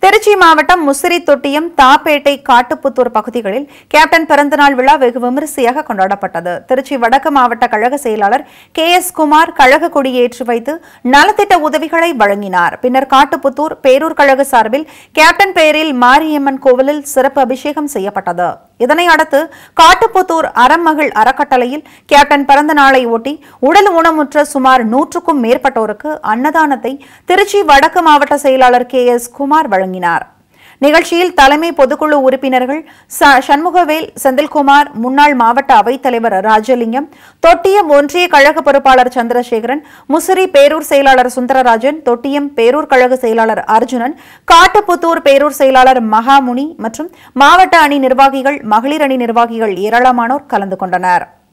திருச்சி மாவட்டம் முசிறி தொட்டியம் தாப்பேட்டை காட்டுப்புத்தூர் பகுதிகளில் கேப்டன் பிறந்தநாள் விழா வெகு விமரிசையாக கொண்டாடப்பட்டது திருச்சி வடக்கு மாவட்ட கழக செயலாளர் கே எஸ் குமார் கழக கொடியேற்றி வைத்து நலத்திட்ட உதவிகளை வழங்கினார் பின்னர் காட்டுப்புத்தூர் பேரூர் கழக சார்பில் கேப்டன் பெயரில் மாரியம்மன் கோவிலில் சிறப்பு அபிஷேகம் செய்யப்பட்டது இதனை அடுத்து காட்டுப்புத்தூர் அறமகள் அறக்கட்டளையில் கேப்டன் பிறந்த நாளை ஒட்டி உடல் ஊனமுற்ற சுமார் நூற்றுக்கும் மேற்பட்டோருக்கு அன்னதானத்தை திருச்சி வடக்கு மாவட்ட செயலாளர் கே எஸ் குமார் வழங்கினார் நிகழ்ச்சியில் தலைமை பொதுக்குழு உறுப்பினர்கள் ச- சண்முகவேல் செந்தில்குமார் முன்னாள் மாவட்ட அவைத்தலைவர் ராஜலிங்கம் தொட்டியம் ஒன்றிய கழக பொறுப்பாளர் சந்திரசேகரன் முசிறி பேரூர் செயலாளர் சுந்தரராஜன் தொட்டியம் பேரூர் கழக செயலாளர் அர்ஜுனன் காட்டுப்புத்தூர் பேரூர் செயலாளர் மகாமுனி மற்றும் மாவட்ட அணி நிர்வாகிகள் மகளிர் அணி நிர்வாகிகள் ஏராளமானோர் கலந்து கொண்டனர்